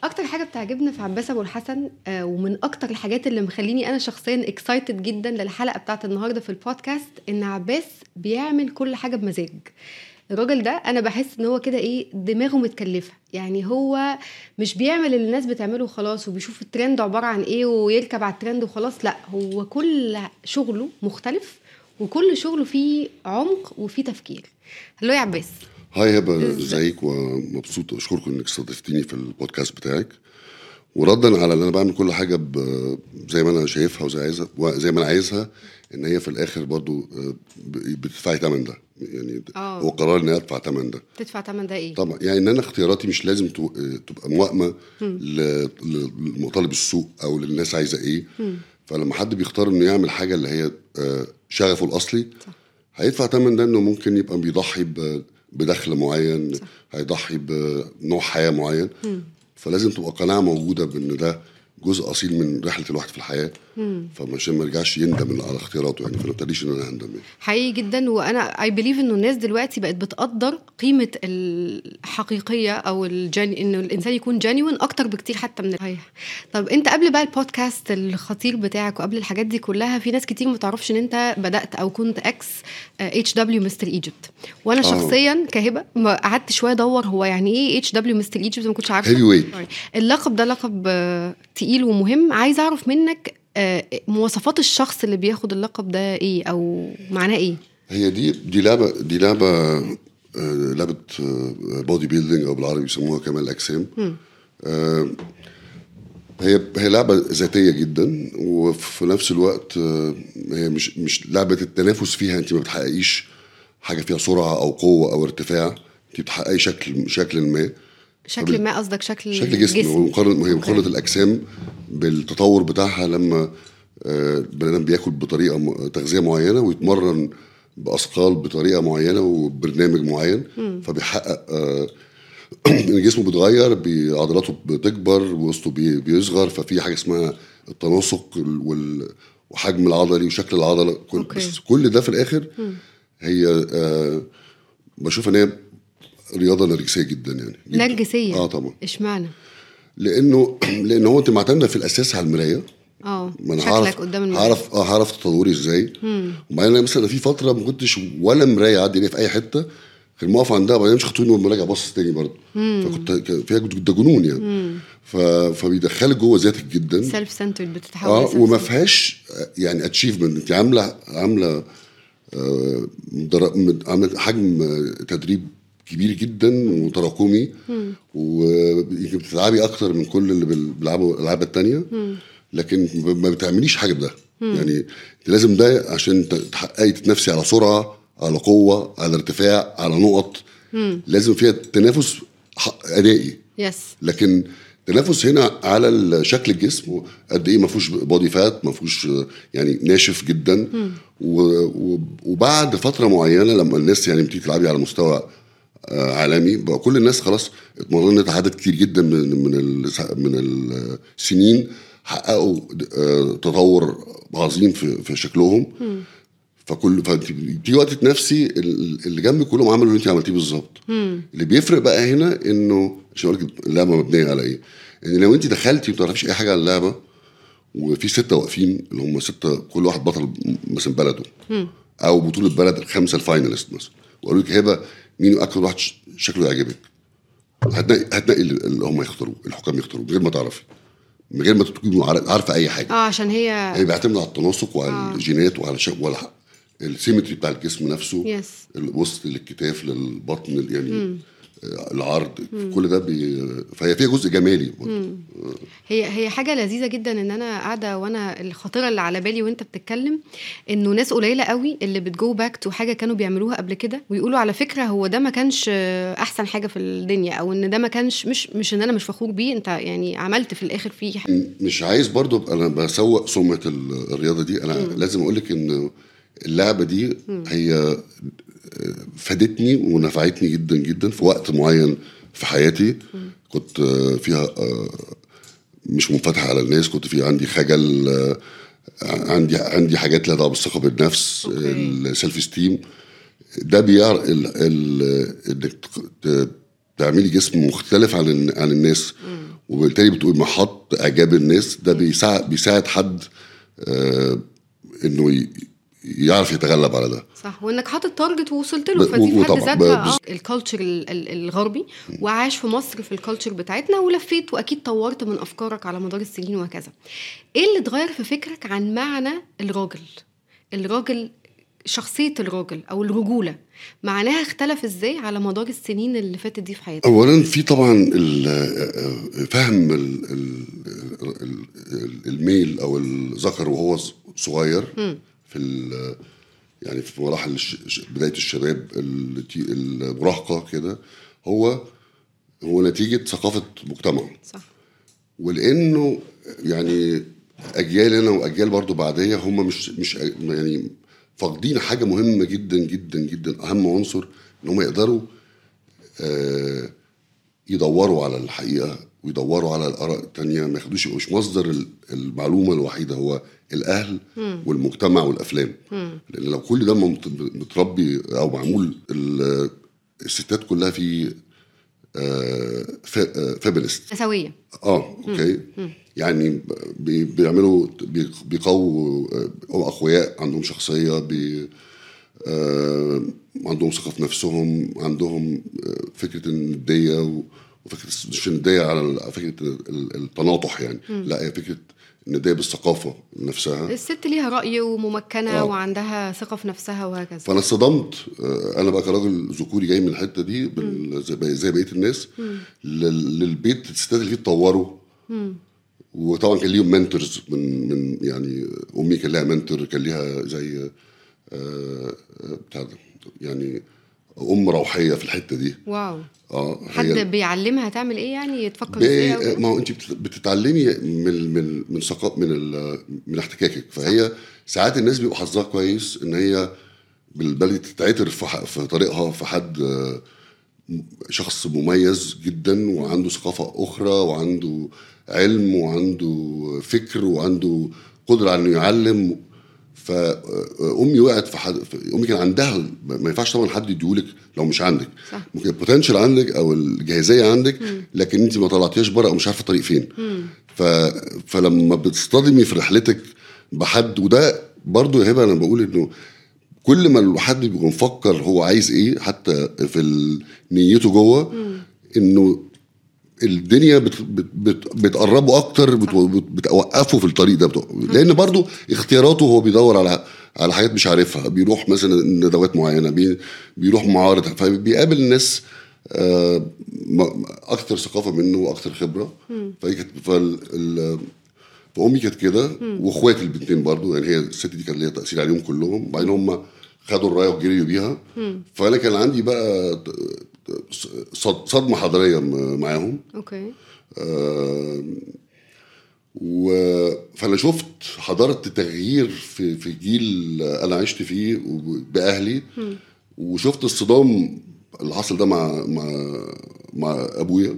اكتر حاجه بتعجبني في عباس ابو الحسن آه، ومن اكتر الحاجات اللي مخليني انا شخصيا اكسايتد جدا للحلقه بتاعت النهارده في البودكاست ان عباس بيعمل كل حاجه بمزاج الراجل ده انا بحس ان هو كده ايه دماغه متكلفه يعني هو مش بيعمل اللي الناس بتعمله خلاص وبيشوف الترند عباره عن ايه ويركب على الترند وخلاص لا هو كل شغله مختلف وكل شغله فيه عمق وفيه تفكير هلو يا عباس هاي هبه ازيك ومبسوط اشكركم انك استضفتيني في البودكاست بتاعك وردا على ان انا بعمل كل حاجه ب- زي ما انا شايفها وزي عايزها وزي ما انا عايزها ان هي في الاخر برضو آه، ب- بتدفعي ثمن ده يعني آه. هو قرار ان انا ادفع ثمن ده تدفع تمن ده ايه طبعا يعني ان انا اختياراتي مش لازم تو- آه، تبقى موائمه ل- ل- لمطالب السوق او للناس عايزه ايه فلما حد بيختار انه يعمل حاجه اللي هي آه، شغفه الاصلي صح. هيدفع ثمن ده انه ممكن يبقى بيضحي ب- بدخل معين هيضحي بنوع حياه معين فلازم تبقى قناعه موجوده بان ده جزء اصيل من رحله الواحد في الحياه فعشان ما يرجعش يندم على اختياراته يعني فما ابتديش ان انا اندم يعني. حقيقي جدا وانا اي بليف انه الناس دلوقتي بقت بتقدر قيمه الحقيقيه او الجن... انه الانسان يكون جينيون اكتر بكتير حتى من الصحيح طب انت قبل بقى البودكاست الخطير بتاعك وقبل الحاجات دي كلها في ناس كتير ما تعرفش ان انت بدات او كنت اكس اتش دبليو مستر ايجيبت وانا آه. شخصيا كهبه ما قعدت شويه ادور هو يعني ايه اتش دبليو مستر ايجيبت ما كنتش عارفه هيفي ويت اللقب ده لقب آه، تقيل ومهم عايز اعرف منك آه، مواصفات الشخص اللي بياخد اللقب ده ايه او معناه ايه هي دي دي لعبه دي لعبه آه، لعبه بودي بيلدينج او بالعربي بيسموها كمال الاجسام آه، هي هي لعبه ذاتيه جدا وفي نفس الوقت آه، هي مش مش لعبه التنافس فيها انت ما بتحققيش حاجه فيها سرعه او قوه او ارتفاع انت بتحققي شكل شكل ما شكل طب- ما قصدك شكل شكل جسم ومقارنة هي أوكي. مقارنة الأجسام بالتطور بتاعها لما آه، البني آدم بياكل بطريقة م- تغذية معينة ويتمرن بأثقال بطريقة معينة وبرنامج معين فبيحقق آه، إن جسمه بيتغير بي- عضلاته بتكبر وسطه بي- بيصغر ففي حاجة اسمها التناسق ال- وال- وحجم العضلي وشكل العضلة كل أوكي. بس كل ده في الآخر هي آه، بشوف إن هي رياضة نرجسية جدا يعني جداً. نرجسيه اه طبعا اشمعنى لانه لان هو انت معتمده في الاساس على المرايه اه ما انا شكلك هعرف قدام المرايه هعرف اه هعرف تطوري ازاي وبعدين انا مثلا في فتره ما كنتش ولا مرايه عادي ليه في اي حته غير ما اقف عندها وبعدين مش خطوني وراجع باصص تاني برضه فكنت ك- فيها ده جنون يعني ف... فبيدخلك جوه ذاتك جدا سيلف سنترد بتتحول اه لself وما centered. فيهاش آه، يعني اتشيفمنت انت عامله عامله آه، در- مد- عامله حجم آه، تدريب كبير جدا وتراكمي ويمكن بتتعبي اكتر من كل اللي بال- بيلعبوا الالعاب التانية لكن ما بتعمليش حاجه بده يعني انت لازم ده عشان ت- تحققي تتنافسي على سرعه على قوه على ارتفاع على نقط لازم فيها تنافس ح- ادائي يس لكن التنافس هنا على ال- شكل الجسم قد ايه ما فيهوش بودي فات ما فيهوش آه، يعني ناشف جدا و و وبعد فتره معينه لما الناس يعني بتيجي تلعبي على مستوى آه، عالمي بقى كل الناس خلاص اتمرنت عدد كتير جدا من من ال- من السنين حققوا آه، تطور عظيم في في شكلهم فكل فانت بتيجي وقت تنافسي ال- اللي جنبك كلهم عملوا اللي انت عملتيه بالظبط اللي بيفرق بقى هنا انه عشان اقول لك اللعبه مبنيه على ايه ان لو انت دخلتي ما تعرفيش اي حاجه عن اللعبه وفي سته واقفين اللي هم سته كل واحد بطل مثلا بلده او بطوله بلد الخمسه الفاينلست مثلا وقالوا لك هبه مين اكتر واحد ش- شكله يعجبك هتنقي هتنقي اللي اللي هم يختاروه الحكام يختاروه من غير ما تعرفي من غير ما تكوني عار- عارفه اي حاجه اه عشان هي هي بيعتمد على التناسق وعلى آه. الجينات وعلى شك وعلى السيمتري بتاع الجسم نفسه يس الوسط للكتاف للبطن ال- يعني آه، العرض كل ده بي... فهي فيها جزء جمالي برضه. هي هي حاجه لذيذه جدا ان انا قاعده وانا الخطيره اللي على بالي وانت بتتكلم انه ناس قليله قوي اللي بتجو باك تو حاجه كانوا بيعملوها قبل كده ويقولوا على فكره هو ده ما كانش آه، احسن حاجه في الدنيا او ان ده ما كانش مش مش ان انا مش فخور بيه انت يعني عملت في الاخر فيه حاجة. مش عايز برضه ابقى انا بسوق سمعه ال- الرياضه دي انا لازم اقول لك ان اللعبه دي هي آه، فادتني ونفعتني جدا جدا في وقت معين في حياتي كنت آه، فيها آه، مش منفتح على الناس كنت في عندي خجل آه، عندي عندي حاجات لها دعوه بالثقه بالنفس أوكي. السيلف ستيم ده بيعر ال... ال... انك ت- ت- تعملي جسم مختلف عن عن الناس وبالتالي بتقول محط اعجاب الناس ده بيساعد بيساعد حد آه انه ي- يعرف يتغلب على ده صح وانك حاطط تارجت ووصلت له ب- فدي في حد وطبعاً ب- ذاتها بز- آه، الكالتشر ال- ال- الغربي وعاش في مصر في الكالتشر بتاعتنا ولفيت واكيد طورت من افكارك على مدار السنين وهكذا ايه اللي اتغير في فكرك عن معنى الراجل الراجل شخصية الراجل أو الرجولة معناها اختلف ازاي على مدار السنين اللي فاتت دي في حياتك اولا في طبعا ال- فهم ال- ال- ال- ال- الميل او الذكر وهو صغير في ال- يعني في مراحل الش- ش- بدايه الشباب التي- المراهقه كده هو هو نتيجه ثقافه مجتمع صح ولانه يعني اجيالنا واجيال برضو بعديه هم مش مش يعني فاقدين حاجه مهمه جدا جدا جدا اهم عنصر ان هم يقدروا آه، يدوروا على الحقيقه ويدوروا على الاراء التانية ما ياخدوش يبقوا مش مصدر ال- المعلومه الوحيده هو الاهل والمجتمع والافلام لان لو كل ده مت- متربي او معمول ال- الستات كلها في فيبلست نسوية اه اوكي يعني بي- بيعملوا بي- بيقووا آه، اقوياء عندهم شخصيه بي آه، عندهم ثقه في نفسهم عندهم آه، فكره النديه و- وفكره مش النديه على ال- فكره ال- التناطح يعني لا هي فكره النديه بالثقافه نفسها الست ليها رأي وممكنة آه. وعندها ثقة في نفسها وهكذا فانا اتصدمت آه، انا بقى كراجل ذكوري جاي من الحته دي بال- زي بقى- زي بقيه الناس لل- للبيت الستات اللي فيه اتطوروا وطبعا كان ليهم منتورز من من يعني امي كان لها منتور كان ليها زي آه، آه، بتاع ده يعني ام روحيه في الحته دي واو اه حد هي بيعلمها تعمل ايه يعني تفكر ازاي أو ب- كده؟ ما هو انت بت- بتتعلمي من من من ثقافه من ال- من احتكاكك فهي ساعات الناس بيبقوا حظها كويس ان هي بالبلدي تتعتر في ح- في طريقها في حد آه، شخص مميز جدا وعنده ثقافه اخرى وعنده علم وعنده فكر وعنده قدره على انه يعلم فامي وقعت في حد في- امي كان عندها ما ينفعش طبعا حد يديهولك لو مش عندك صح. ممكن البوتنشال عندك او الجاهزيه عندك لكن انت ما طلعتيهاش بره او مش عارفه الطريق فين ف... فلما بتصطدمي في رحلتك بحد وده برضو يا هبه انا بقول انه كل ما الواحد بيبقى مفكر هو عايز ايه حتى في ال- نيته جوه انه الدنيا بت بت بت بتقربه اكتر بت بت بتوقفه في الطريق ده بت لان برضو اختياراته هو بيدور على على حاجات مش عارفها بيروح مثلا ندوات معينه بي بيروح معارض فبيقابل ناس آه، م- اكتر ثقافه منه واكتر خبره فهي كانت فال- ال- فامي كانت كده واخواتي البنتين برضو يعني هي الست دي كان ليها تاثير عليهم كلهم وبعدين هم خدوا الرايه وجريوا بيها فانا كان عندي بقى ت- ت- صد- صدمه حضاريه م- معاهم اوكي آه، و فانا شفت حضاره التغيير في في جيل انا عشت فيه باهلي وشفت الصدام اللي حصل ده مع مع مع ابويا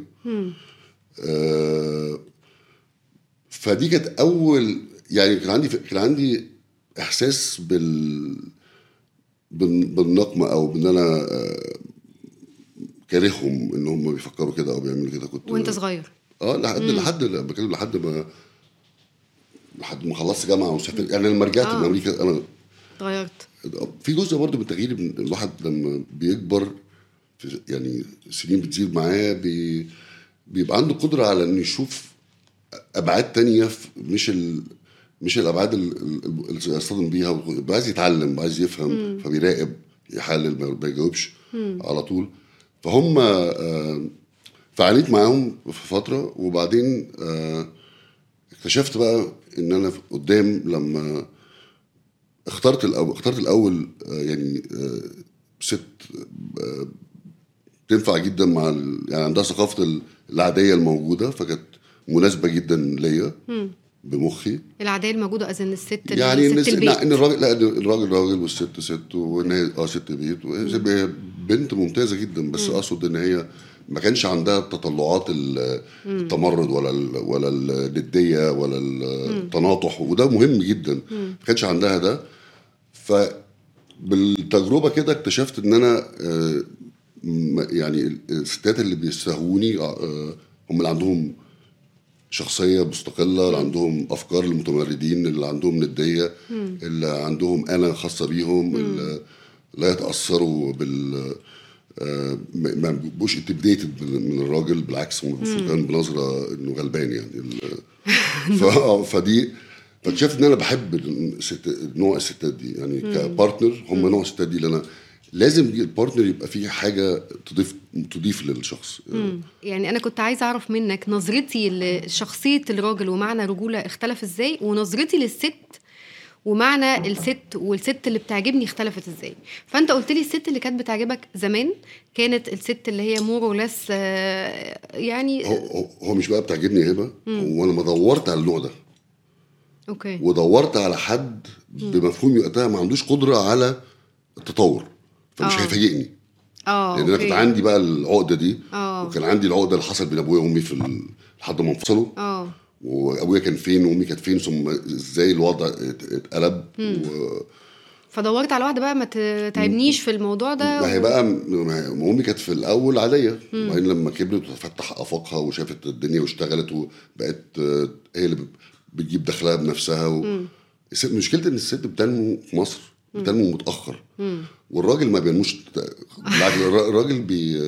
آه، فدي كانت اول يعني كان عندي كان عندي احساس بال بال- بالنقمه او بان انا آه، كارههم ان هم بيفكروا كده او بيعملوا كده كنت وانت صغير اه لحد لحد بتكلم لحد ما لحد ما خلصت جامعه وسافرت يعني لما رجعت آه. من امريكا انا اتغيرت في جزء برضه من التغيير من الواحد لما بيكبر في يعني سنين بتزيد معاه بي بيبقى عنده قدره على انه يشوف ابعاد تانية في- مش ال مش الابعاد ال- ال- اللي يصطدم بيها بيبقى عايز يتعلم بيبقى عايز يفهم فبيراقب يحلل ما ما يجاوبش على طول فهم آه، فعانيت معاهم في فتره وبعدين آه، اكتشفت بقى ان انا قدام لما اخترت الاول اخترت الاول آه، يعني آه، ست آه، تنفع جدا مع ال... يعني عندها ثقافه ال- العاديه الموجوده فكانت مناسبه جدا ليا بمخي العادية الموجودة أذن الست اللي يعني ست الناس البيت لا ان الراجل لا إن الراجل راجل والست ست وان هي اه ست بيت وهي بنت ممتازه جدا بس اقصد ان هي ما كانش عندها التطلعات ال- التمرد ولا ال ولا النديه ولا التناطح وده مهم جدا ما كانش عندها ده فبالتجربه كده اكتشفت ان انا آه، م- يعني الستات اللي بيستهوني آه، هم اللي عندهم شخصيه مستقله اللي عندهم افكار المتمردين اللي عندهم نديه اللي عندهم انا خاصه بيهم اللي لا يتاثروا بال آه، ما ما بيبقوش انتميديتد من من الراجل بالعكس هم بيبصوا كمان بنظره انه غلبان يعني ال- ف- آه، فدي فاكتشفت ان انا بحب الست نوع الستات دي يعني كبارتنر هم نوع الستات دي اللي انا لازم البارتنر يبقى فيه حاجه تضيف تضيف للشخص يعني انا كنت عايزه اعرف منك نظرتي لشخصيه الراجل ومعنى رجوله اختلف ازاي ونظرتي للست ومعنى الست والست اللي بتعجبني اختلفت ازاي فانت قلت لي الست اللي كانت بتعجبك زمان كانت الست اللي هي مور ولس يعني هو, هو, هو مش بقى بتعجبني هبه وانا ما دورت على النوع ده اوكي ودورت على حد بمفهومي وقتها ما عندوش قدره على التطور فمش آه. هيفاجئني اه لان انا كنت أوكي. عندي بقى العقده دي آه. وكان عندي العقده اللي حصل بين ابويا وامي في ال... لحد ما انفصلوا اه وابويا كان فين وامي كانت فين ثم ازاي الوضع ات- اتقلب و... فدورت على واحده بقى ما تتعبنيش في الموضوع ده ما هي بقى ما هي- ما امي كانت في الاول عاديه وبعدين لما كبرت وفتح افاقها وشافت الدنيا واشتغلت وبقت آه، هي اللي بتجيب دخلها بنفسها و... الست- مشكله ان الست بتنمو في مصر بتنمو متاخر والراجل ما بينموش بالعكس الر- الراجل بي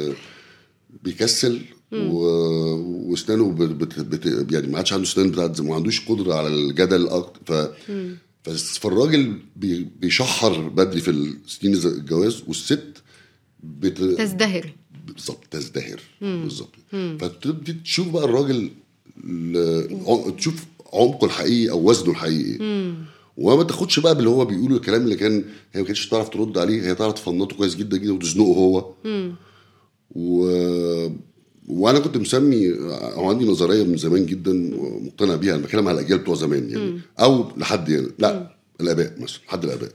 بيكسل و... واسنانه بت... بت... بت... يعني ما عادش عنده اسنان بتاعت زمان، ما عندوش قدره على الجدل اكتر ف... ف... فالراجل بي... بيشحر بدري في السنين الز- الجواز والست بت... تزدهر بالظبط تزدهر بالظبط فتبتدي تشوف بقى الراجل ل... عم- تشوف عمقه الحقيقي او وزنه الحقيقي وما تاخدش بقى باللي هو بيقوله الكلام اللي كان هي ما كانتش تعرف ترد عليه هي تعرف تفنطه كويس جدا جدا وتزنقه هو و... وانا كنت مسمي او عندي نظريه من زمان جدا مقتنع بيها انا بتكلم على الاجيال بتوع زمان يعني او لحد يعني لا الاباء مثلا لحد الاباء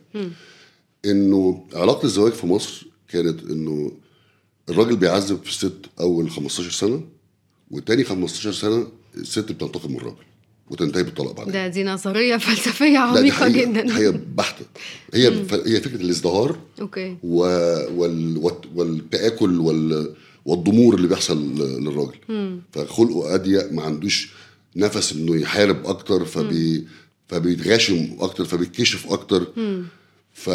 انه علاقه الزواج في مصر كانت انه الراجل بيعذب في الست اول 15 سنه والتاني 15 سنه الست بتنتقم من الراجل وتنتهي بالطلاق بعدين ده دي نظريه فلسفيه لا، دي عميقه حقيقة- جدا حقيقه بحته هي هي فكره الازدهار اوكي و... وال... والت- والتآكل وال... والضمور اللي بيحصل ل- للراجل فخلقه اضيق ما عندوش نفس انه يحارب اكتر فبي... فبيتغاشم اكتر فبيتكشف اكتر ف...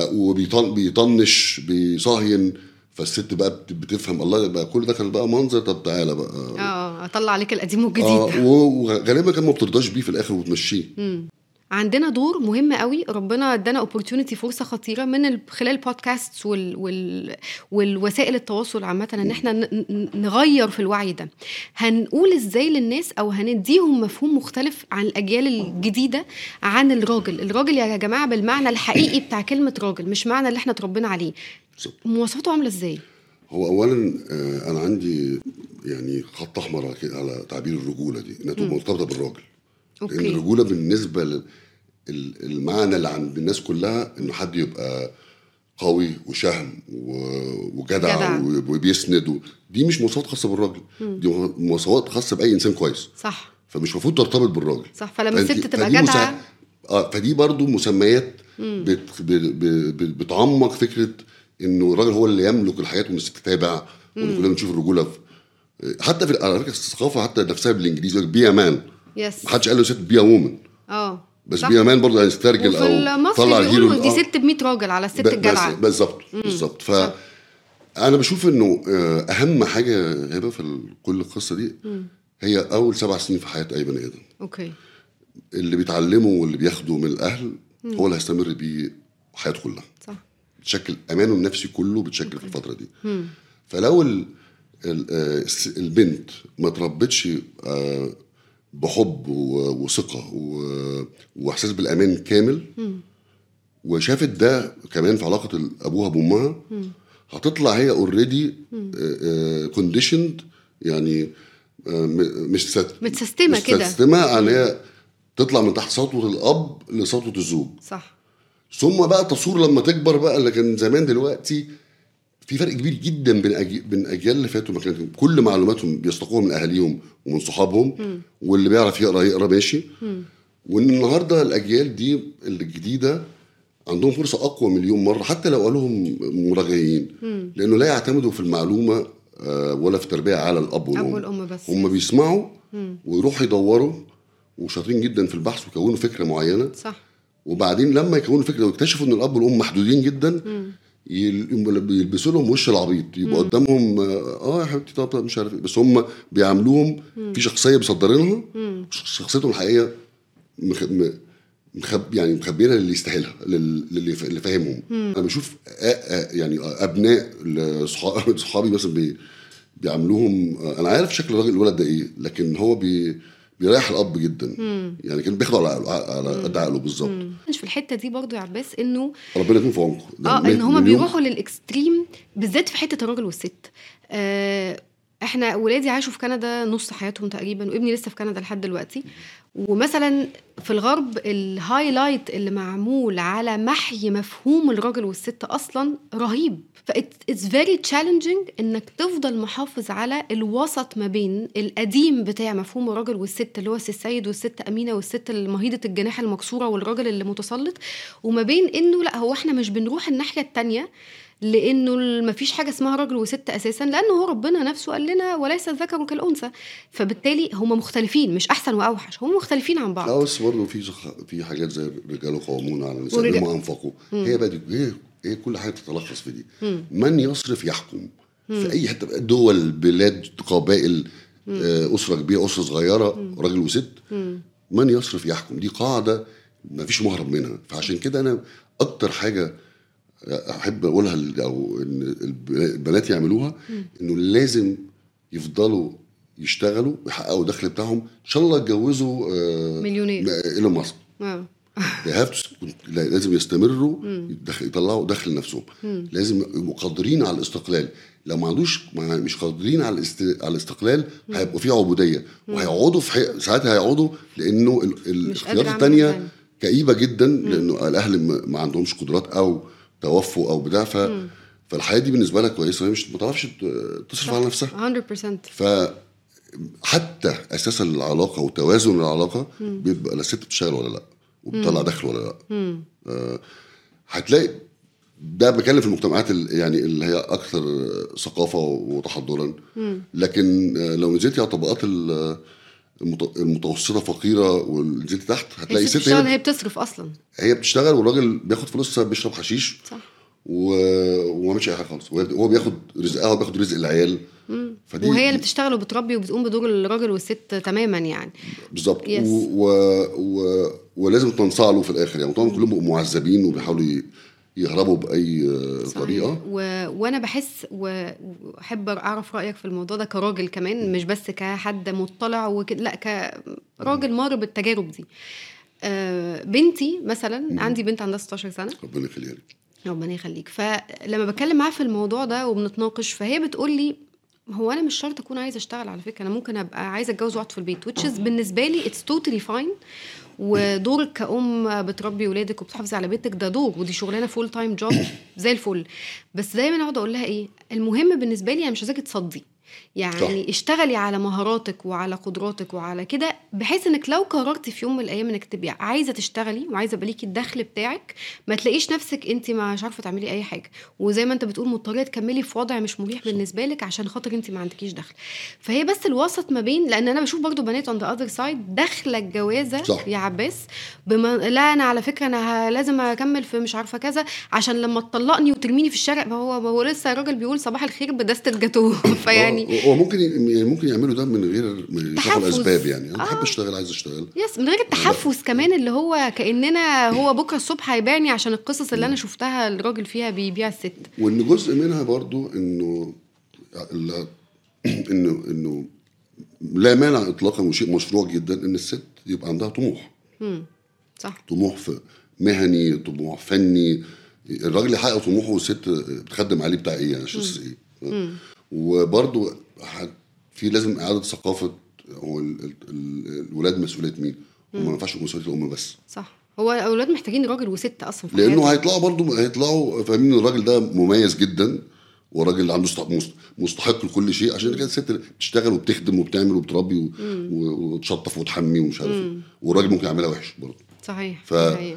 وبيطنش بيصهين فالست بقى بت- بتفهم الله بقى كل ده كان بقى منظر طب تعالى بقى اه اطلع عليك القديم والجديد اه و- وغالبا كان ما بترضاش بيه في الاخر وتمشيه عندنا دور مهم قوي ربنا ادانا اوبورتيونيتي فرصه خطيره من ال- خلال بودكاست وال وال والوسائل التواصل عامه ان احنا ن- ن- نغير في الوعي ده هنقول ازاي للناس او هنديهم مفهوم مختلف عن الاجيال الجديده عن الراجل الراجل يا جماعه بالمعنى الحقيقي بتاع كلمه راجل مش معنى اللي احنا اتربينا عليه بالظبط. مواصفاته عامله ازاي هو اولا آه، انا عندي يعني خط احمر على كده- على تعبير الرجوله دي انها تبقى مرتبطه بالراجل لان اوكي الرجوله بالنسبه لل- ال- المعنى اللي عند الناس كلها انه حد يبقى قوي وشهم و- وجدع جدع. و- وبيسند و... دي مش مواصفات خاصه بالراجل دي مواصفات خاصه باي انسان كويس صح فمش المفروض ترتبط بالراجل صح فلما فأنت- الست تبقى فدي جدعه مسا- اه فدي برضو مسميات بت ب ب ب بتعمق فكره انه الراجل هو اللي يملك الحياه وان الست تتابع وان كلنا بنشوف الرجوله في حتى في على فكره الثقافه حتى نفسها بالانجليزي بي مان يس ما حدش قال له ست بي وومن اه بس صح. بي مان برضه يعني استرجل وفي او المصري طلع بيقولوا الهيرو دي آه. ست ب 100 راجل على الست ب- بس- الجدعه بالظبط بالظبط ف انا بشوف انه آه، اهم حاجه هبه في ال- كل القصه دي هي اول سبع سنين في حياه اي بني ادم اوكي اللي بيتعلمه واللي بياخده من الاهل هو اللي هيستمر بيه حياته كلها صح بتشكل امانه النفسي كله بتشكل في الفتره دي فلو ال ال آه، الس- البنت ما تربتش آه، بحب و- وثقه و- واحساس بالامان كامل وشافت ده كمان في علاقه ال- ابوها بامها هتطلع هي اوريدي كونديشند يعني آه، م- مش ست- متسستمة كده. متسستمه ان هي تطلع من تحت سطوه الاب لسطوه الزوج صح ثم بقى تصور لما تكبر بقى اللي كان زمان دلوقتي في فرق كبير جدا بين أجي... بين اجيال اللي فاتوا ما كان كل معلوماتهم بيستقوها من اهاليهم ومن صحابهم واللي بيعرف يقرا يقرا ماشي وان النهارده الاجيال دي الجديده عندهم فرصه اقوى مليون مره حتى لو قالوهم مراجعين لانه لا يعتمدوا في المعلومه آه، ولا في التربيه على الاب والام اب والام بس هم بيسمعوا ويروحوا يدوروا وشاطرين جدا في البحث ويكونوا فكره معينه صح وبعدين لما يكونوا فكره ويكتشفوا ان الاب والام محدودين جدا يل- يلبسوا لهم وش العبيط يبقى قدامهم اه آه يا حبيبتي طب طب مش عارف ايه بس هم بيعاملوهم في شخصيه مصدرينها شخصيتهم الحقيقيه مخ... م- مخب يعني مخبينا اللي يستاهلها لل- للي ف- اللي فاهمهم انا بشوف آ... آ... يعني ابناء لصحا- صحابي مثلا بي... بيعاملوهم انا عارف شكل الراجل الولد ده ايه لكن هو بي... بيريح الاب جدا يعني كان بياخده على على قد عقله بالظبط مش في الحته دي برضو يا عباس انه ربنا يكون في عمقه ده اه مية ان هما مليون. بيروحوا للاكستريم بالذات في حته الراجل والست آه احنا ولادي عاشوا في كندا نص حياتهم تقريبا وابني لسه في كندا لحد دلوقتي ومثلا في الغرب الهايلايت اللي معمول على محي مفهوم الراجل والست اصلا رهيب فاتس فيري تشالنجينج انك تفضل محافظ على الوسط ما بين القديم بتاع مفهوم الراجل والست اللي هو السي السيد والست امينه والست المهيده الجناح المكسوره والراجل اللي متسلط وما بين انه لا هو احنا مش بنروح الناحيه التانية لانه ما فيش حاجه اسمها راجل وست اساسا لانه هو ربنا نفسه قال لنا وليس الذكر كالانثى فبالتالي هم مختلفين مش احسن واوحش هم مختلفين عن بعض لا بس برضه في زخ- في حاجات زي الرجال قوامون على النساء والرجال- بما انفقوا هي بقى دي هي هي كل حاجه تتلخص في دي من يصرف يحكم في اي حته بقى دول بلاد قبائل آه، اسره كبيره اسره صغيره راجل وست من يصرف يحكم دي قاعده ما فيش مهرب منها فعشان كده انا اكتر حاجه احب اقولها ل- او ان الب- البنات يعملوها انه لازم يفضلوا يشتغلوا ويحققوا الدخل بتاعهم ان شاء الله يتجوزوا آه، مليونير. ايلون ماسك آه. they have to- لا- لازم يستمروا يدخل يطلعوا دخل نفسهم لازم يبقوا قادرين على الاستقلال لو ما عندوش ما مش قادرين على الاست... على الاستقلال هيبقوا في عبوديه وهيقعدوا في حي... ساعتها هيقعدوا لانه ال... مش قادر الاختيارات أعمل الثانيه حاجة. كئيبه جدا لانه الاهل ما... ما عندهمش قدرات او توفوا او بتاع ف... فالحياه دي بالنسبه لها كويسه هي مش ما تعرفش ت- تصرف على نفسها 100% ف حتى اساس العلاقه وتوازن العلاقه بيبقى لا الست بتشتغل ولا لا وبتطلع دخل ولا لا آه، هتلاقي ده بتكلم في المجتمعات ال- يعني اللي هي اكثر ثقافه وتحضرا لكن آه، لو نزلتي على الطبقات ال- المت- المتوسطه فقيره ونزلتي تحت هي هتلاقي الست ست بتشتغل هي, هي بتصرف اصلا هي بتشتغل والراجل بياخد فلوسها بيشرب حشيش صح و... وما عملش اي حاجه خالص وهي- وهو بياخد رزقها وبياخد رزق العيال فدي وهي اللي بتشتغل وبتربي وبتقوم بدور الراجل والست تماما يعني بالظبط Yes. و... و... و... ولازم تنصاع له في الاخر يعني طبعا كلهم بيبقوا معذبين وبيحاولوا ي- يهربوا باي آه، صحيح. طريقه و... وانا بحس و- واحب اعرف رايك في الموضوع ده كراجل كمان مش بس كحد مطلع وكده لا كراجل مر بالتجارب دي آه، بنتي مثلا عندي بنت عندها 16 سنه ربنا يخليها لك ربنا يخليك فلما بتكلم معاها في الموضوع ده وبنتناقش فهي بتقول لي هو انا مش شرط اكون عايزه اشتغل على فكره انا ممكن ابقى عايزه اتجوز واقعد في البيت which is بالنسبه لي اتس توتالي فاين ودورك كأم بتربي ولادك وبتحافظي على بيتك ده دور ودي شغلانه فول تايم جوب زي الفل بس دايما اقعد اقول لها ايه المهم بالنسبه لي انا مش عايزاكي تصدي يعني صح. اشتغلي على مهاراتك وعلى قدراتك وعلى كده بحيث انك لو قررتي في يوم من الايام انك تبقي عايزه تشتغلي وعايزه يبقى ليكي الدخل بتاعك ما تلاقيش نفسك انت مش عارفه تعملي اي حاجه وزي ما انت بتقول مضطره تكملي في وضع مش مريح بالنسبه لك عشان خاطر انت ما عندكيش دخل فهي بس الوسط ما بين لان انا بشوف برضو بنات اون ذا اذر سايد داخله الجوازه صح. يا عباس بما لا انا على فكره انا ه... لازم اكمل في مش عارفه كذا عشان لما تطلقني وترميني في الشارع ما هو ما هو لسه الراجل بيقول صباح الخير بدستة جاتوه فيعني هو هو ممكن ي- يعني ممكن يعملوا ده من غير من يشرحوا تحفز. الاسباب يعني انا بحب آه. اشتغل عايز اشتغل يس من غير التحفز كمان اللي هو كاننا هو بكره الصبح هيبيعني عشان القصص اللي انا شفتها الراجل فيها بيبيع الست وان جزء منها برضو انه ال- انه انه لا مانع اطلاقا وشيء مشروع جدا ان الست يبقى عندها طموح مم. صح طموح في مهني طموح فني الراجل يحقق طموحه والست بتخدم عليه بتاع ايه عشان ايه وبرضو ح- في لازم اعاده ثقافه هو ال- ال- ال- الولاد مسؤوليه مين؟ هم ما ينفعش يكونوا مسؤوليه الام بس صح هو الاولاد محتاجين راجل وست اصلا في لانه حياتهم. هيطلعوا برضو هيطلعوا فاهمين ان الراجل ده مميز جدا وراجل عنده است- مست- مستحق لكل شيء عشان كده الست بتشتغل وبتخدم وبتعمل وبتربي و- و- وتشطف وتحمي ومش عارف ايه والراجل ممكن يعملها وحش برضه صحيح ف- صحيح.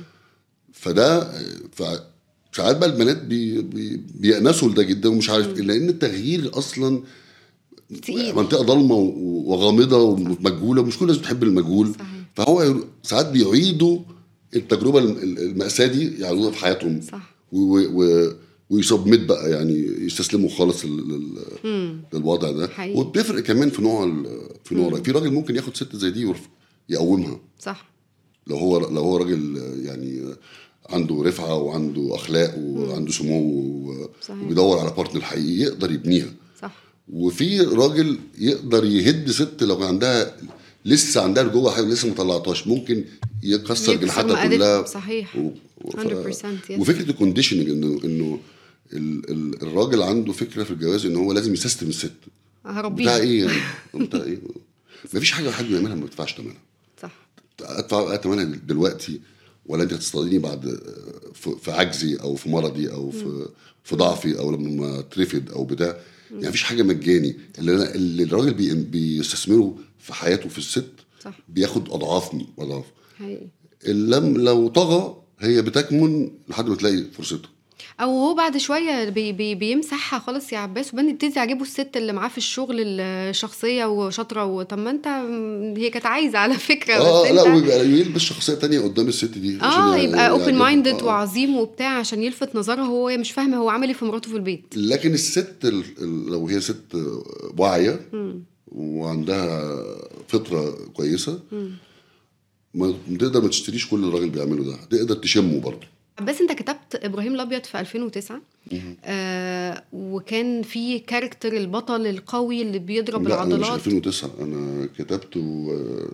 فده ف- ساعات بقى البنات بي بي بيأنسوا لده جدا ومش عارف إيه، لان التغيير اصلا تقيل. منطقه ضلمه و- وغامضه ومجهوله مش كل الناس بتحب المجهول صحيح. فهو ساعات بيعيدوا التجربه الم- ال- المأساة دي يعرضوها في حياتهم صح و- و- ويسبمت بقى يعني يستسلموا خالص لل- لل- مم. للوضع ده حقيقي. وبتفرق كمان في نوع ال- في نوع في راجل ممكن ياخد ست زي دي ويرف- يقومها صح لو هو لو هو راجل يعني عنده رفعه وعنده اخلاق وعنده سمو و- صحيح. وبيدور على بارتنر حقيقي يقدر يبنيها صح وفي راجل يقدر يهد ست لو كان عندها لسه عندها جوه حاجه لسه ما طلعتهاش ممكن يكسر يكسر جناحاتها مقاديف، كلها صحيح. و- و- ف- 100% yes. وفكره الكونديشننج انه انه ال- ال- الراجل عنده فكره في الجواز ان هو لازم يسيستم الست بتاع هربيها ايه يعني بتاع ايه مفيش حاجه حد بيعملها ما بتدفعش ثمنها صح ادفع ثمنها دلوقتي ولا انت هتصطاديني بعد في في عجزي او في مرضي او في في ضعفي او لما اترفد او بتاع يعني مفيش حاجه مجاني اللي أنا اللي الراجل بي- بيستثمره في حياته في الست صح بياخد اضعاف اضعاف حقيقي اللم لو طغى هي بتكمن لحد ما تلاقي فرصته او هو بعد شويه بي بي بيمسحها خالص يا عباس وبعدين يبتدي تعجبه الست اللي معاه في الشغل الشخصيه وشاطره وطب ما انت هي كانت عايزه على فكره اه بس لا انت ويبقى يلبس شخصيه تانية قدام الست دي عشان اه يع- يبقى اوبن يعجبها. مايندد آه. وعظيم وبتاع عشان يلفت نظرها هو هي مش فاهمه هو عامل ايه في مراته في البيت لكن الست ال- ال- لو هي ست واعيه وعندها فطره كويسه ما تقدر ما تشتريش كل اللي الراجل بيعمله ده تقدر تشمه برضه بس انت كتبت ابراهيم الابيض في 2009 آه وكان في كاركتر البطل القوي اللي بيضرب لا انا مش العضلات 2009 انا كتبته آه،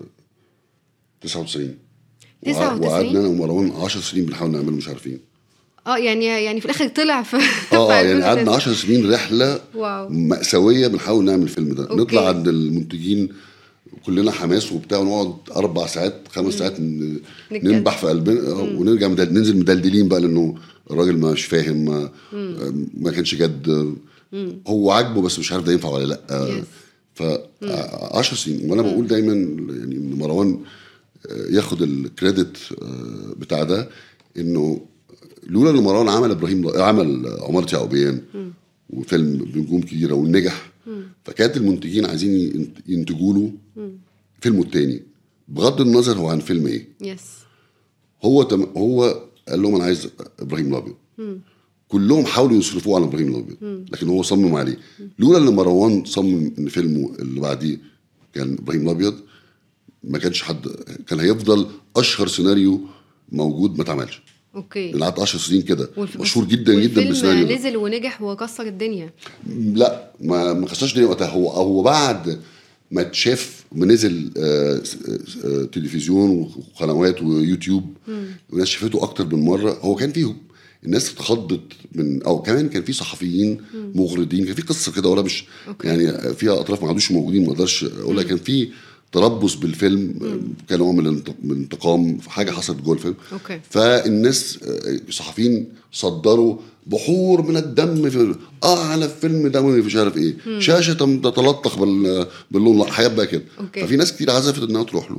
99 99 وقعدنا انا ومروان 10 سنين بنحاول نعمله مش عارفين اه يعني يعني في الاخر طلع في في اه يعني 2009. قعدنا 10 سنين رحله واو مأساوية بنحاول نعمل الفيلم ده أوكي. نطلع عند المنتجين كلنا حماس وبتاع ونقعد اربع ساعات خمس ساعات ن- نتكلم. ننبح في قلبنا آه، ونرجع مدل... ننزل مدلدلين بقى لانه الراجل مش فاهم ما, آه، ما كانش جد هو عاجبه بس مش عارف ده ينفع ولا لا Yes. ف 10 سنين وانا بقول دايما يعني ان مروان آه، ياخد الكريدت آه، بتاع ده انه لولا ان مروان عمل ابراهيم عمل عمارة يعقوبيان وفيلم بنجوم كبيره ونجح فكانت المنتجين عايزين ينت- ينتجوا له فيلمه التاني بغض النظر هو عن فيلم ايه يس هو تم هو قال لهم انا عايز ابراهيم الابيض كلهم حاولوا يصرفوه على ابراهيم الابيض لكن هو صمم عليه لولا ان مروان صمم ان فيلمه اللي بعديه كان ابراهيم الابيض ما كانش حد كان هيفضل اشهر سيناريو موجود ما اتعملش اوكي لأن قعدت 10 سنين كده والف- مشهور جدا جدا والفيلم بالسيناريو ده. نزل ونجح وكسر الدنيا لا ما ما خسرش الدنيا وقتها هو هو بعد ما اتشاف ما نزل آه، آه، تلفزيون وقنوات ويوتيوب وناس شافته اكتر من مره هو كان فيه الناس اتخضت من او كمان كان في صحفيين مغردين كان في قصه كده ورا مش أوكي. يعني فيها اطراف ما عادوش موجودين ما اقدرش اقولها كان في تربص بالفيلم آه، كنوع من الانت- من الانتقام في حاجه حصلت جوه الفيلم اوكي فالناس آه، صحفيين صدروا بحور من الدم في اعلى فيلم دموي مش عارف ايه شاشه تم- تتلطخ بال- باللون حياه بقى كده أوكي. ففي ناس كتير عزفت انها تروح له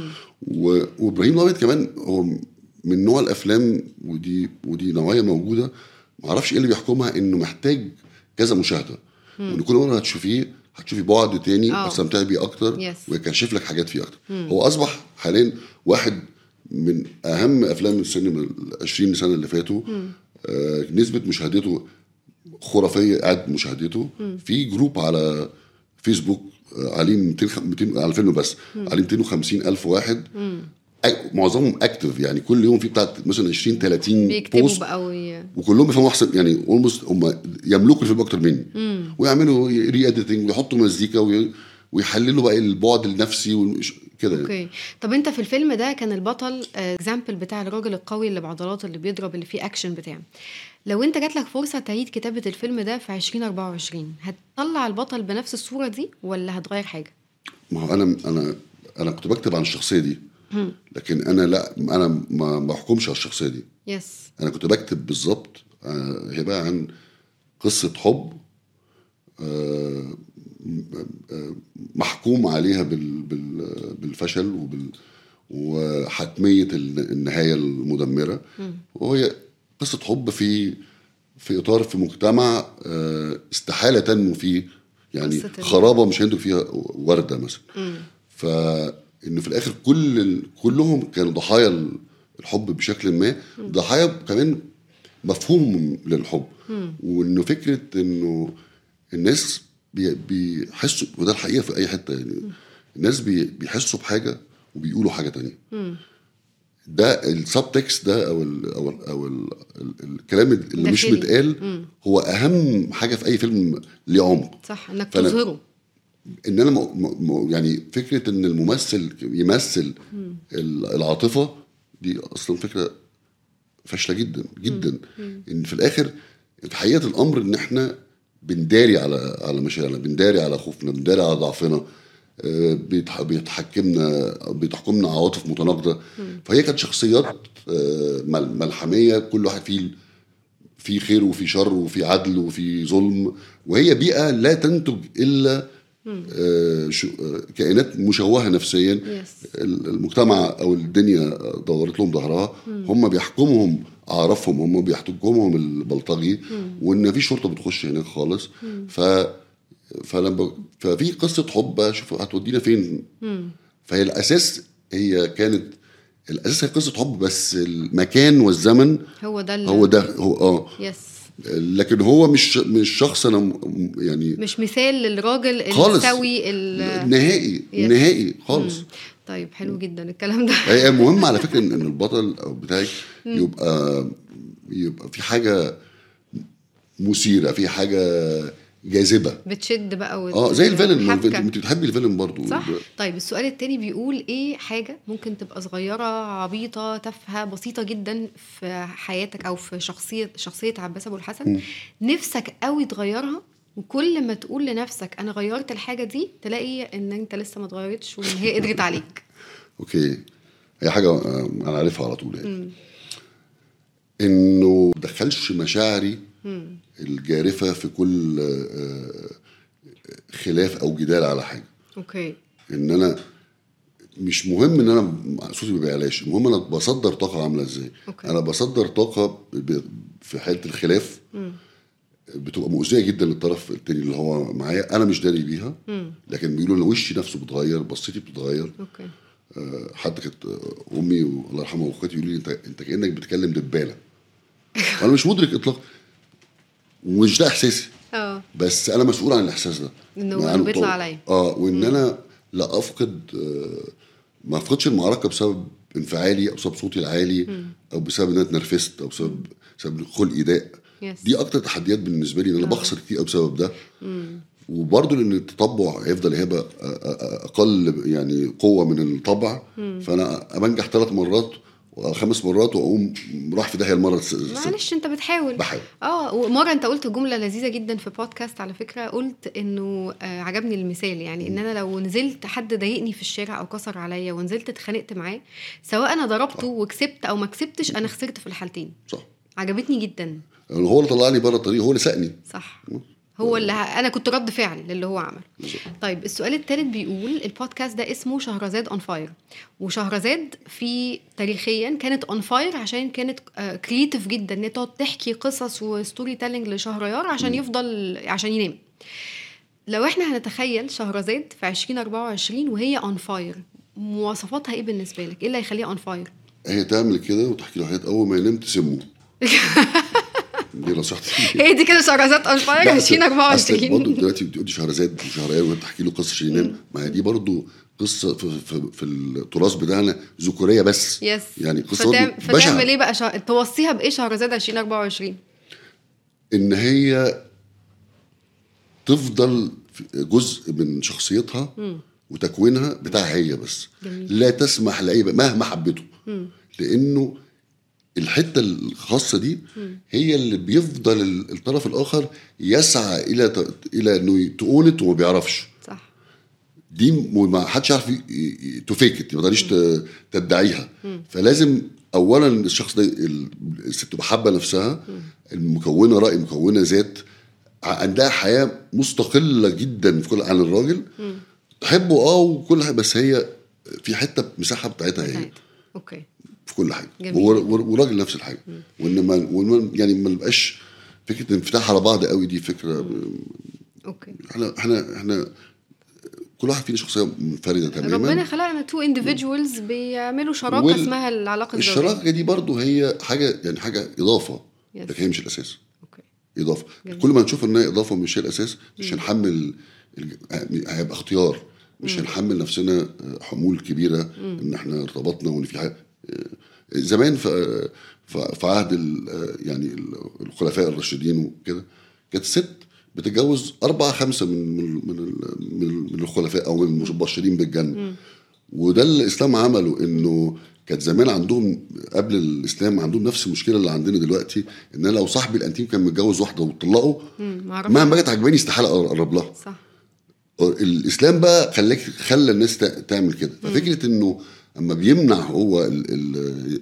و- وابراهيم الابيض كمان هو من نوع الافلام ودي ودي نوعيه موجوده ما اعرفش ايه اللي بيحكمها انه محتاج كذا مشاهده وان كل مره هتشوفيه هتشوفي بعد تاني آه. هتستمتعي بيه اكتر Yes. ويكشف لك حاجات فيه اكتر هو اصبح حاليا واحد من اهم افلام السينما ال 20 سنه اللي فاتوا آه نسبه مشاهدته خرافيه قاعد مشاهدته في جروب على فيسبوك آه عليه 200 خ- 200 على الفيلم بس عليه 250 الف واحد أي- معظمهم اكتف يعني كل يوم في بتاعت مثلا 20 30 بيكتبوا بوست بقى وي... وكلهم بيفهموا احسن يعني اولموست هم يملكوا الفيلم اكتر مني ويعملوا ري اديتنج ويحطوا مزيكا وي- ويحللوا بقى البعد النفسي والمش- كده يعني. اوكي طب انت في الفيلم ده كان البطل اكزامبل بتاع الراجل القوي اللي بعضلاته اللي بيضرب اللي فيه اكشن بتاعه لو انت جات لك فرصه تعيد كتابه الفيلم ده في 2024 هتطلع البطل بنفس الصوره دي ولا هتغير حاجه ما هو انا انا انا كنت بكتب عن الشخصيه دي لكن انا لا انا ما ما بحكمش على الشخصيه دي يس انا كنت بكتب بالظبط آه، هي بقى عن قصه حب آه، م- آه، محكوم عليها بال- بال- بالفشل وبال وحتميه ال- النهايه المدمره وهي قصه حب في في اطار في مجتمع آه، استحاله تنمو فيه يعني قصة ال- خرابه مش هينتج فيها ورده مثلا فان في الاخر كل ال- كلهم كانوا ضحايا ال- الحب بشكل ما ضحايا كمان مفهوم للحب وانه فكره انه الناس بي- بيحسوا وده الحقيقه في اي حته يعني الناس بي- بيحسوا بحاجه وبيقولوا حاجه تانية ده السب تكست ده او ال او ال او ال الكلام اللي مش داخلي. متقال هو اهم حاجه في اي فيلم ليه عمق صح انك فأنا- تظهره ان انا م... م... يعني فكره ان الممثل يمثل ال- العاطفه دي اصلا فكره فاشله جدا جدا ان في الاخر في حقيقه الامر ان احنا بنداري على على مشاعرنا بنداري على خوفنا بنداري على ضعفنا آه، بيتح... بيتحكمنا بيتحكمنا عواطف متناقضه فهي كانت شخصيات آه، مل- ملحميه كل واحد فيه في خير وفي شر وفي عدل وفي ظلم وهي بيئه لا تنتج الا آه، شو- آه، كائنات مشوهه نفسيا يس ال- المجتمع او الدنيا دورت لهم ظهرها هم بيحكمهم اعرافهم هم بيحكمهم البلطجي وان في شرطه بتخش هناك خالص ف فلما ففي قصه حب شوف هتودينا فين فهي الاساس هي كانت الاساس هي قصه حب بس المكان والزمن هو ده ال- هو ده هو اه يس لكن هو مش مش شخص انا م- يعني مش مثال للراجل خالص. السوي ال- نهائي يس. نهائي خالص طيب حلو جدا الكلام ده هي مهم على فكره ان إن البطل او بتاعك يبقى يبقى في حاجه مثيره في حاجه جاذبه بتشد بقى وت- اه زي الفيلن ما حبكة. الفيلن- انت بتحبي الفيلن برضو صح طيب السؤال التاني بيقول ايه حاجة ممكن تبقى صغيرة عبيطة تافهة بسيطة جدا في حياتك او في شخصية شخصية عباس ابو الحسن نفسك قوي تغيرها وكل ما تقول لنفسك انا غيرت الحاجة دي تلاقي ان انت لسه ما اتغيرتش وان هي قدرت عليك اوكي هي حاجه آه، انا عارفها على طول يعني انه ما دخلش مشاعري الجارفه في كل آه، خلاف او جدال على حاجه اوكي ان انا مش مهم ان انا صوتي ما بيعلاش المهم انا بصدر طاقه عامله ازاي أوكي. انا بصدر طاقه ب- في حاله الخلاف بتبقى مؤذيه جدا للطرف التاني اللي هو معايا انا مش داري بيها لكن بيقولوا ان وشي نفسه بتغير بصيتي بتتغير اوكي آه، حتى كانت آه، امي الله يرحمها واخواتي يقولوا لي انت انت كانك بتكلم دبانه انا مش مدرك اطلاقا ومش ده احساسي اه بس انا مسؤول عن الاحساس ده إنه يعني إنه بيطلع طو- عليا. اه وان انا لا افقد آه ما افقدش المعركه بسبب انفعالي او بسبب صوتي العالي او بسبب ان انا اتنرفزت او بسبب بسبب خلقي ضاق يس. دي اكتر تحديات بالنسبه لي ان انا بخسر كتير قوي بسبب ده وبرضه لان التطبع هيفضل هيبقى أ- أ- اقل يعني قوه من الطبع فانا بنجح ثلاث مرات خمس مرات واقوم راح في داهيه المره الس- الس- معلش انت بتحاول بحاول. اه ومره انت قلت جمله لذيذه جدا في بودكاست على فكره قلت انه آه عجبني المثال يعني ان انا لو نزلت حد ضايقني في الشارع او كسر عليا ونزلت اتخانقت معاه سواء انا ضربته وكسبت او ما كسبتش انا خسرت في الحالتين صح عجبتني جدا يعني هو اللي طلعني بره الطريق هو اللي سقني صح هو اللي ه... انا كنت رد فعل للي هو عمل طيب السؤال الثالث بيقول البودكاست ده اسمه شهرزاد اون فاير وشهرزاد في تاريخيا كانت اون فاير عشان كانت كرييتيف جدا ان هي تقعد تحكي قصص وستوري تيلينج لشهريار عشان يفضل عشان ينام لو احنا هنتخيل شهرزاد في 2024 وهي اون فاير مواصفاتها ايه بالنسبه لك؟ ايه اللي هيخليها اون فاير؟ هي تعمل كده وتحكي له حاجات اول ما ينام تسمه دي نصيحتي هي دي كده شهرزاد اون فاير لا، أصل- أصل برضه 2024 دلوقتي بتقولي شهرزاد وشهريار وانت تحكي له قصه عشان ينام ما هي دي برضه قصه في, في, في التراث بتاعنا ذكوريه بس يس يعني قصه فتعم... برضه بشعه فتعمل ايه بقى شا... توصيها بايه شهرزاد 2024 ان هي تفضل في جزء من شخصيتها وتكوينها بتاعها هي بس جميل. لا تسمح لاي مهما حبته لانه الحته الخاصه دي هي اللي بيفضل ال- الطرف الاخر يسعى الى ت- الى انه تقونت وما بيعرفش صح دي م- ما حدش يعرف تفيكت ما تقدريش ت- تدعيها فلازم اولا الشخص ده ال- الست تبقى حابه نفسها المكونه راي مكونه ذات ع- عندها حياه مستقله جدا في كل عن الراجل تحبه اه وكل حاجه بس هي في حته مساحه بتاعتها هي طيب. اوكي في كل حاجه جميل. وهو- والراجل نفس الحاجه وان ما وإن ما- يعني ما نبقاش فكره الانفتاح على بعض قوي دي فكره اوكي احنا احنا احنا كل واحد فينا شخصيه منفرده تماما ربنا خلقنا تو individuals بيعملوا شراكه وال- اسمها العلاقه الزوجيه الشراكه دي برضو هي حاجه يعني حاجه اضافه Yes. لكن هي مش الاساس اوكي اضافه جميل. كل ما نشوف انها اضافه مش هي الاساس مش هنحمل الج- هيبقى اختيار مش هنحمل نفسنا حمول كبيره ان احنا ارتبطنا وان في حاجه زمان في في في عهد ال- يعني ال- الخلفاء الراشدين وكده كانت الست بتتجوز أربعة خمسة من من من ال- من من الخلفاء أو من المبشرين بالجنة وده اللي الإسلام عمله إنه كانت زمان عندهم قبل الإسلام عندهم نفس المشكلة اللي عندنا دلوقتي إن أنا لو صاحبي الأنتيم كان متجوز واحدة وطلقه مم، معرفش مهما كانت عجباني استحالة أقرب لها صح الاسلام بقى خلاك خلى الناس تع- تعمل كده ففكره انه اما بيمنع هو ال ال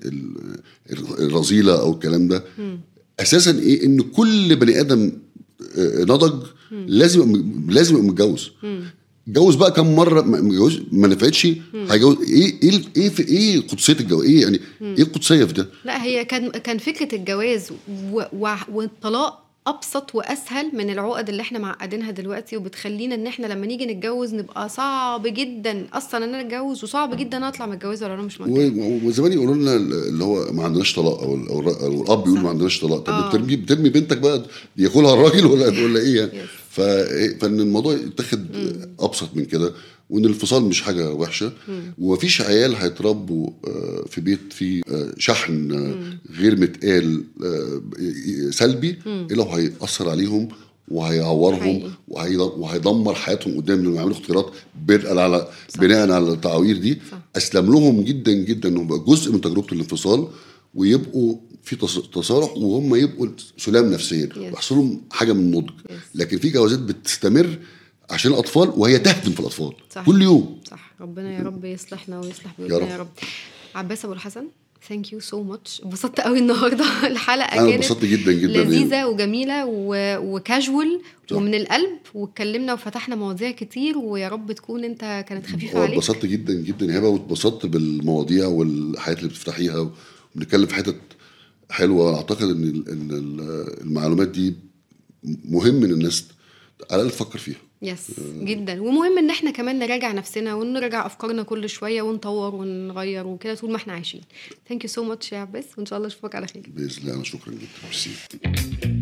ال الرذيله او الكلام ده اساسا ايه ان كل بني ادم آه، نضج لازم يبقى م- لازم يبقى متجوز اتجوز بقى كم مره ما متجوز ما نفعتش هيجوز ايه ايه ال- ايه في ايه قدسيه الجواز ايه يعني ايه القدسيه في ده لا هي كان كان فكره الجواز و... و... والطلاق ابسط واسهل من العقد اللي احنا معقدينها دلوقتي وبتخلينا ان احنا لما نيجي نتجوز نبقى صعب جدا اصلا ان انا اتجوز وصعب جدا اطلع متجوزه ولا انا مش متجوزه و- وزمان يقولوا لنا اللي هو ما عندناش طلاق او او, الر- أو الاب يقول صح. ما عندناش طلاق طب آه. بترمي بترمي بنتك بقى ياكلها الراجل ولا ولا ايه يعني Yes. ف- فان الموضوع يتاخد ابسط من كده وان الانفصال مش حاجه وحشه ومفيش عيال هيتربوا آه، في بيت فيه آه، شحن آه، غير متقال آه، سلبي الا وهيأثر عليهم وهيعورهم حقيقي. وهي- وهيدمر حياتهم قدام لما يعملوا اختيارات بناء على بناء على التعاوير دي صح. اسلم لهم جدا جدا انهم يبقى جزء من تجربه الانفصال ويبقوا في تص- تصالح وهم يبقوا سلام نفسيا ويحصل لهم حاجه من النضج لكن في جوازات بتستمر عشان الاطفال وهي تهدم في الاطفال صح. كل يوم صح ربنا يا رب يصلحنا ويصلح يا بيوتنا رب. يا رب عباس ابو الحسن ثانك يو سو ماتش انبسطت قوي النهارده الحلقه انا كانت انبسطت جدا جدا لذيذه وجميله و... وكاجوال صح. ومن القلب واتكلمنا وفتحنا مواضيع كتير ويا رب تكون انت كانت خفيفه آه، عليك اتبسطت جدا جدا يا هبه واتبسطت بالمواضيع والحاجات اللي بتفتحيها وبنتكلم في حتت حلوه اعتقد ان ال- ان ال- المعلومات دي مهم ان الناس على الاقل تفكر فيها يس جدا ومهم ان احنا كمان نراجع نفسنا ونراجع افكارنا كل شويه ونطور ونغير وكده طول ما احنا عايشين ثانك يو سو ماتش يا عباس وان شاء الله اشوفك على خير باذن الله انا شكرا جدا ميرسي